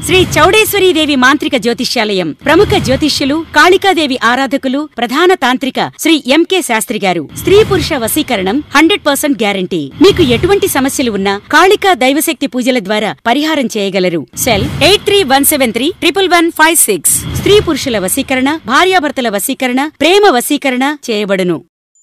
శ్రీ చౌడేశ్వరీదేవి మాంత్రిక జ్యోతిష్యాలయం ప్రముఖ జ్యోతిష్యులు కాళికాదేవి ఆరాధకులు ప్రధాన తాంత్రిక శ్రీ ఎంకే శాస్త్రి గారు స్త్రీ పురుష వశీకరణం హండ్రెడ్ పర్సెంట్ గ్యారంటీ మీకు ఎటువంటి సమస్యలు ఉన్నా కాళికా దైవశక్తి పూజల ద్వారా పరిహారం చేయగలరు cell eight three one seven three triple one five six స్త్రీ పురుషుల వశీకరణ భార్యాభర్తల వశీకరణ ప్రేమ వశీకరణ చేయబడును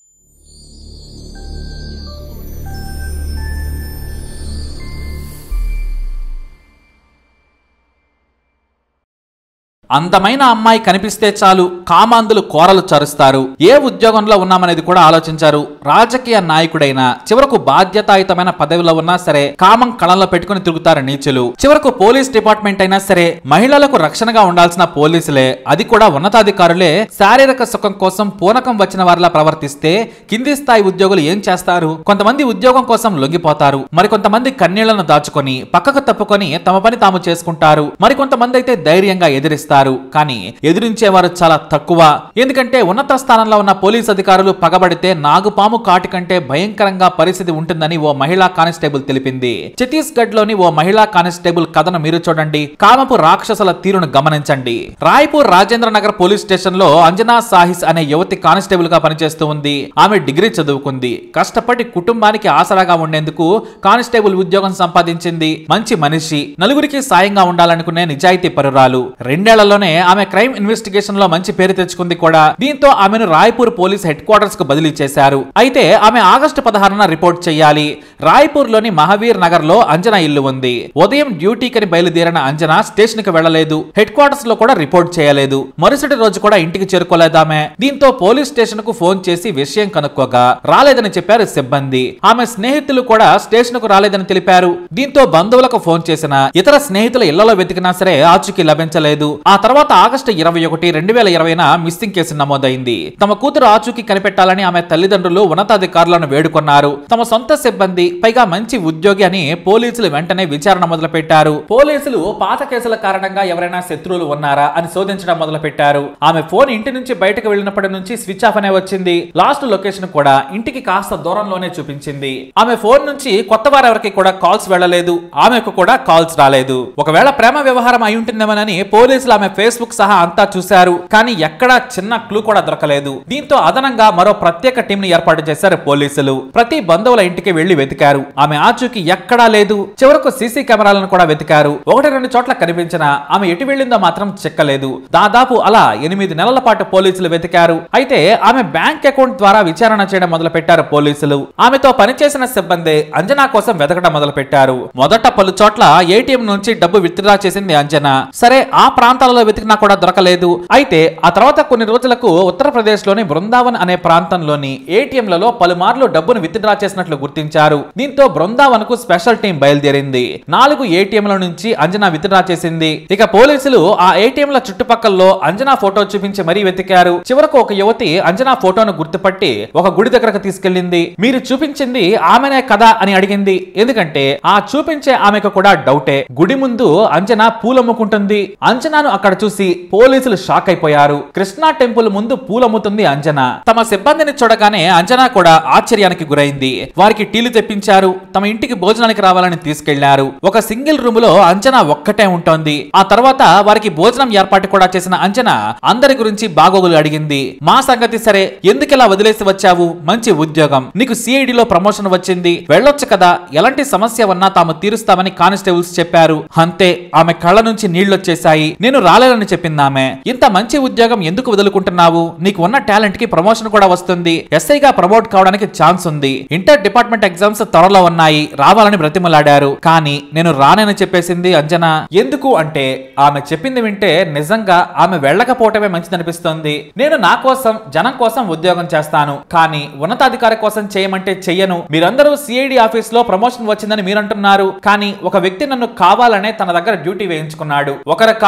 అందమైన అమ్మాయి కనిపిస్తే చాలు కామాంధులు కోరలు చరుస్తారు ఏ ఉద్యోగంలో ఉన్నామనేది కూడా ఆలోచించారు రాజకీయ నాయకుడైనా చివరకు బాధ్యతాయుతమైన పదవిలో ఉన్నా సరే కామం కళంలో పెట్టుకుని తిరుగుతారు నీచులు చివరకు పోలీస్ డిపార్ట్మెంట్ అయినా సరే మహిళలకు రక్షణగా ఉండాల్సిన పోలీసులే అది కూడా ఉన్నతాధికారులే శారీరక సుఖం కోసం పూనకం వచ్చిన వారిలా ప్రవర్తిస్తే కింది స్థాయి ఉద్యోగులు ఏం చేస్తారు కొంతమంది ఉద్యోగం కోసం లొంగిపోతారు మరికొంతమంది కన్నీళ్లను దాచుకొని పక్కకు తప్పుకొని తమ పని తాము చేసుకుంటారు మరికొంతమంది అయితే ధైర్యంగా ఎదిరిస్తారు కానీ ఎదిరించేవారు చాలా తక్కువ ఎందుకంటే ఉన్నత స్థానంలో ఉన్న పోలీస్ అధికారులు పగబడితే నాగుపాము కాటి కంటే భయంకరంగా పరిస్థితి ఉంటుందని ఓ మహిళా కానిస్టేబుల్ తెలిపింది ఛత్తీస్గఢ్ లోని ఓ మహిళా కానిస్టేబుల్ కథను మీరు చూడండి కామపు రాక్షసుల తీరును గమనించండి రాయ్పూర్ రాజేంద్ర నగర్ పోలీస్ స్టేషన్ లో అంజనా సాహిస్ అనే యువతి కానిస్టేబుల్ గా పనిచేస్తూ ఉంది ఆమె డిగ్రీ చదువుకుంది కష్టపడి కుటుంబానికి ఆసరాగా ఉండేందుకు కానిస్టేబుల్ ఉద్యోగం సంపాదించింది మంచి మనిషి నలుగురికి సాయంగా ఉండాలనుకునే నిజాయితీ పరురాలు రెండేళ్లలోనే ఆమె క్రైమ్ ఇన్వెస్టిగేషన్ లో మంచి పేరు తెచ్చుకుంది కూడా దీంతో ఆమెను రాయ్పూర్ పోలీస్ హెడ్ క్వార్టర్స్ కు బదిలీ చేశారు అయితే ఆమె ఆగస్టు పదహారున రిపోర్ట్ చేయాలి రాయ్పూర్ లోని మహావీర్ నగర్ లో అంజనా ఇల్లు ఉంది ఉదయం డ్యూటీకని బయలుదేరిన అంజనా స్టేషన్ కి వెళ్లలేదు హెడ్ క్వార్టర్స్ లో కూడా రిపోర్ట్ చేయలేదు మరుసటి రోజు కూడా ఇంటికి చేరుకోలేదామె దీంతో పోలీస్ స్టేషన్ కు ఫోన్ చేసి విషయం కనుక్కోగా రాలేదని చెప్పారు సిబ్బంది ఆమె స్నేహితులు కూడా స్టేషన్ కు రాలేదని తెలిపారు దీంతో బంధువులకు ఫోన్ చేసిన ఇతర స్నేహితుల ఇళ్లలో వెతికినా సరే ఆచూకీ లభించలేదు ఆ తర్వాత ఆగస్టు ఇరవై ఒకటి రెండు వేల ఇరవైన మిస్సింగ్ కేసు నమోదైంది తమ కూతురు ఆచూకీ కనిపెట్టాలని ఆమె తల్లిదండ్రులు ఉన్నతాధికారులను వేడుకున్నారు తమ సొంత సిబ్బంది పైగా మంచి ఉద్యోగి అని పోలీసులు వెంటనే విచారణ మొదలుపెట్టారు పోలీసులు పాత కేసుల కారణంగా ఎవరైనా శత్రువులు ఉన్నారా అని శోధించడం మొదలుపెట్టారు ఆమె ఫోన్ ఇంటి నుంచి బయటకు వెళ్ళినప్పటి నుంచి స్విచ్ ఆఫ్ అనే వచ్చింది లాస్ట్ లొకేషన్ కూడా ఇంటికి కాస్త దూరంలోనే చూపించింది ఆమె ఫోన్ నుంచి కొత్త వారెవరికి కూడా కాల్స్ వెళ్ళలేదు ఆమెకు కూడా కాల్స్ రాలేదు ఒకవేళ ప్రేమ వ్యవహారం అయి ఉంటుందేమోనని పోలీసులు ఆమె ఫేస్బుక్ సహా అంతా చూశారు కానీ ఎక్కడా చిన్న క్లూ కూడా దొరకలేదు దీంతో అదనంగా మరో ప్రత్యేక టీం ని ఏర్పాటు చేశారు పోలీసులు ప్రతి బంధువుల ఇంటికి వెళ్లి వెతికారు ఆమె ఆచూకీ ఎక్కడా లేదు చివరకు సీసీ కెమెరాలను కూడా వెతికారు ఒకటి రెండు చోట్ల కనిపించిన ఆమె ఎటు వెళ్ళిందో మాత్రం చిక్కలేదు దాదాపు అలా ఎనిమిది నెలల పాటు పోలీసులు వెతికారు అయితే ఆమె బ్యాంక్ అకౌంట్ ద్వారా విచారణ చేయడం మొదలు పెట్టారు పోలీసులు ఆమెతో పనిచేసిన సిబ్బంది అంజనా కోసం వెతకడం మొదలు పెట్టారు మొదట పలు చోట్ల ఏటీఎం నుంచి డబ్బు విత్డ్రా చేసింది అంజనా సరే ఆ ప్రాంతాలలో వెతికినా కూడా దొరకలేదు అయితే ఆ తర్వాత కొన్ని రోజులకు ఉత్తరప్రదేశ్ లోని బృందావన్ అనే ప్రాంతంలోని ఏటీఎంలలో పలుమార్లు డబ్బును విత్డ్రా చేసినట్లు గుర్తించారు దీంతో బృందావన్ కు స్పెషల్ టీం బయలుదేరింది నాలుగు ఏటీఎంల నుంచి అంజనా విత్డ్రా చేసింది ఇక పోలీసులు ఆ ఏటీఎంల చుట్టుపక్కల్లో అంజనా ఫోటో చూపించి మరీ వెతికారు చివరకు ఒక యువతి అంజనా ఫోటోను గుర్తుపట్టి ఒక గుడి దగ్గరకు తీసుకెళ్లింది మీరు చూపించింది ఆమెనే కదా అని అడిగింది ఎందుకంటే ఆ చూపించే ఆమెకు కూడా డౌటే గుడి ముందు అంజనా పూలమ్ముకుంటుంది అంజనాను అక్కడ చూసి పోలీసులు షాక్ అయిపోయారు కృష్ణా టెంపుల్ ముందు పూలమ్ముతుంది అంజనా తమ సిబ్బందిని చూడగానే అంజనా కూడా ఆశ్చర్యానికి గురైంది వారికి టీలు తెప్పించారు తమ ఇంటికి భోజనానికి రావాలని తీసుకెళ్లారు ఒక సింగిల్ రూమ్ లో అంజనా ఒక్కటే ఉంటోంది ఆ తర్వాత వారికి భోజనం ఏర్పాటు కూడా చేసిన అంజనా అందరి గురించి బాగోగులు అడిగింది మా సంగతి సరే ఎందుకిలా వదిలేసి వచ్చావు మంచి ఉద్యోగం నీకు సిఐడి లో ప్రమోషన్ వచ్చింది వెళ్ళొచ్చు కదా ఎలాంటి సమస్య ఉన్నా తాము తీరుస్తామని కానిస్టేబుల్స్ చెప్పారు అంతే ఆమె కళ్ళ నుంచి నీళ్లొచ్చేశాయి నేను రాలేనని చెప్పింది ఆమె ఇంత మంచి ఉద్యోగం ఎందుకు వదులుకుంటున్నావు నీకు ఉన్న టాలెంట్ కి ప్రమోషన్ కూడా వస్తుంది ఎస్ఐగా ప్రమోట్ కావడానికి ఛాన్స్ ఉంది ఇంటర్ డిపార్ట్మెంట్ ఎగ్జామ్స్ త్వరలో ఉన్నాయి రావాలని బ్రతిమలాడారు కానీ నేను రానని చెప్పేసింది అంజనా ఎందుకు అంటే ఆమె చెప్పింది వింటే నిజంగా ఆమె వెళ్ళకపోవటమే మంచిదనిపిస్తుంది నేను నా కోసం జనం కోసం ఉద్యోగం చేస్తాను కానీ ఉన్నతాధికారి కోసం చేయమంటే చెయ్యను మీరందరూ సిఐడి ఆఫీస్ లో ప్రమోషన్ వచ్చిందని మీరంటున్నారు కానీ ఒక వ్యక్తి నన్ను కావాలనే తన దగ్గర డ్యూటీ వేయించుకున్నాడు ఒకరు కాదు ఇద్దరు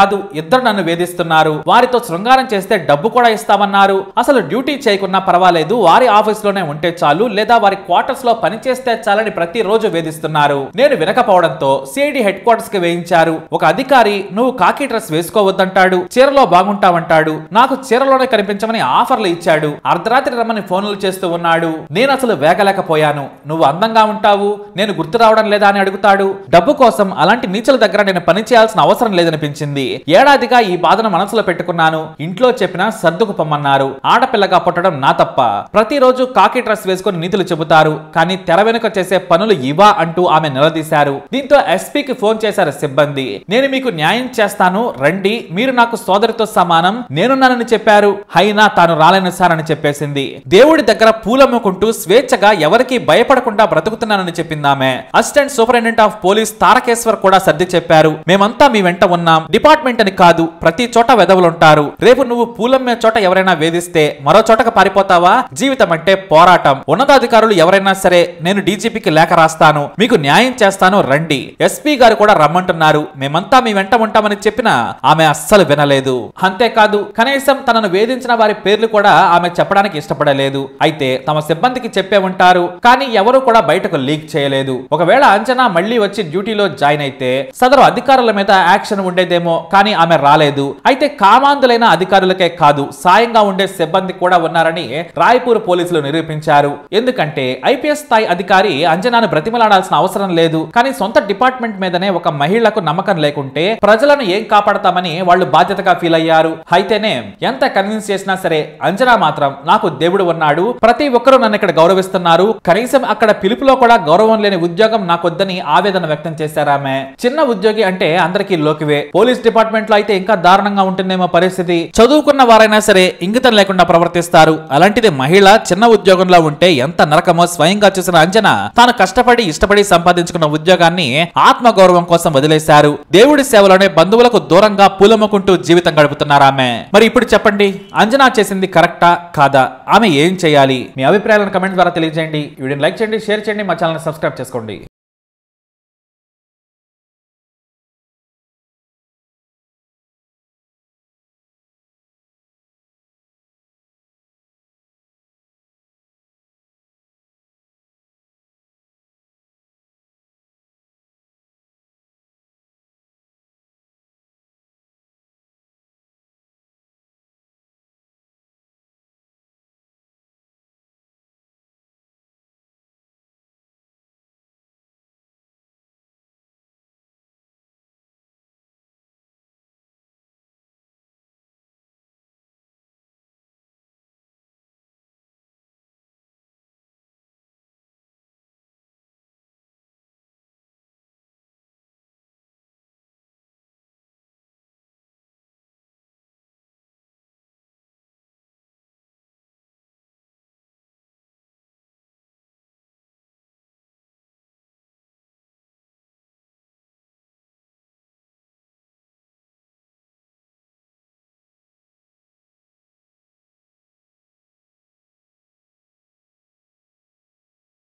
ఇద్దరు నన్ను వేధిస్తున్నారు వారితో శృంగారం చేస్తే డబ్బు కూడా ఇస్తామన్నారు అసలు డ్యూటీ చేయకున్నా పర్వాలేదు వారి ఆఫీస్ లోనే ఉంటే చాలు లేదా వారి క్వార్టర్స్ లో పని చేస్తే చాలని ప్రతిరోజు వేధిస్తున్నారు నేను వినకపోవడంతో సిఐడి హెడ్ క్వార్టర్స్ కి వేయించారు ఒక అధికారి నువ్వు కాకి డ్రెస్ వేసుకోవద్దంటాడు చీరలో బాగుంటావంటాడు నాకు చీరలోనే కనిపించమని ఆఫర్లు ఇచ్చాడు అర్ధరాత్రి రమ్మని ఫోన్లు చేస్తూ ఉన్నాడు నేను అసలు వేగలేకపోయాను నువ్వు అందంగా ఉంటావు నేను గుర్తు రావడం లేదా అని అడుగుతాడు డబ్బు కోసం అలాంటి నీచుల దగ్గర నేను పని చేయాల్సిన అవసరం లేదనిపించింది ఏడాదిగా ఈ బాధను మనసులో పెట్టుకున్నాను ఇంట్లో చెప్పినా సర్దుకు పొమ్మన్నారు ఆడపిల్లగా పుట్టడం నా తప్ప ప్రతిరోజు కాకి డ్రెస్ వేసుకుని నీతులు చెబుతారు కానీ తెర వెనుక చేసే పనులు ఇవా అంటూ ఆమె నిలదీశారు దీంతో ఎస్పీకి ఫోన్ చేశారు సిబ్బంది నేను మీకు న్యాయం చేస్తాను రండి మీరు నాకు సోదరితో సమానం నేనున్నానని చెప్పారు అయినా తాను రాలేను సార్ అని చెప్పేసింది దేవుడి దగ్గర పూలమ్ముకుంటూ స్వేచ్ఛగా ఎవరికి భయపడకుండా బ్రతుకుతున్నానని చెప్పిందామె assistant superintendent of police Tarakeswar కూడా సర్ది చెప్పారు మేమంతా మీ వెంట ఉన్నాం డిపార్ట్మెంట్ అని కాదు ప్రతి చోట వెదవులుంటారు రేపు నువ్వు పూలమ్మే చోట ఎవరైనా వేధిస్తే మరో చోటకు పారిపోతావా జీవితం అంటే పోరాటం ఉన్నతాధికారులు ఎవరైనా సరే నేను డీజీపీకి లేఖ రాస్తాను మీకు న్యాయం చేస్తాను రండి ఎస్పీ గారు కూడా రమ్మంటున్నారు మేమంతా మీ వెంట ఉంటామని చెప్పినా ఆమె అస్సలు వినలేదు అంతేకాదు కనీసం తనను వేధించిన వారి పేర్లు కూడా ఆమె చెప్పడానికి ఇష్టపడలేదు అయితే తమ సిబ్బందికి చెప్పే ఉంటారు కానీ ఎవరు కూడా బయటకు లీక్ చేయలేదు ఒకవేళ అంచనా మళ్ళీ వచ్చి డ్యూటీలో జాయిన్ అయితే సదరు అధికారుల మీద యాక్షన్ ఉండేదేమో కానీ ఆమె రాలేదు అయితే కామాంధులైన అధికారులకే కాదు సాయంగా ఉండే సిబ్బంది కూడా ఉన్నారని రాయ్పూర్ పోలీసులు నిరూపించారు ఎందుకంటే ఐపీఎస్ స్థాయి అధికారి అంజనాను బ్రతిమలాడాల్సిన అవసరం లేదు కానీ సొంత డిపార్ట్మెంట్ మీదనే ఒక మహిళకు నమ్మకం లేకుంటే ప్రజలను ఏం కాపాడతామని వాళ్ళు బాధ్యతగా ఫీల్ అయ్యారు అయితేనే ఎంత కన్విన్స్ చేసినా సరే అంజనా మాత్రం నాకు దేవుడు ఉన్నాడు ప్రతి ఒక్కరూ నన్ను ఇక్కడ గౌరవిస్తున్నారు కనీసం అక్కడ పిలుపులో కూడా గౌరవం లేని ఉద్యోగం నాకొద్దని ఆవేదన వ్యక్తం చేశారు ఆమె చిన్న ఉద్యోగి అంటే అందరికీ లోకివే పోలీస్ డిపార్ట్మెంట్ లో అయితే ఇంకా దారుణంగా ఉంటుందేమో పరిస్థితి చదువుకున్న వారైనా సరే ఇంగితం లేకుండా ప్రవర్తిస్తారు అలాంటిది మహిళ చిన్న ఉద్యోగంలో ఉంటే ఎంత నరకమో స్వయంగా చూసిన అంజన తాను కష్టపడి ఇష్టపడి సంపాదించుకున్న ఉద్యోగాన్ని ఆత్మ గౌరవం కోసం వదిలేశారు దేవుడి సేవలోనే బంధువులకు దూరంగా పూలమ్ముకుంటూ జీవితం గడుపుతున్నారు ఆమె మరి ఇప్పుడు చెప్పండి అంజనా చేసింది కరెక్టా కాదా ఆమె ఏం చేయాలి మీ అభిప్రాయాలను కమెంట్ ద్వారా తెలియజేయండి ఈ వీడియోని లైక్ చేయండి షేర్ చేయండి మా ఛానల్ సబ్స్క్రైబ్ చేసుకోండి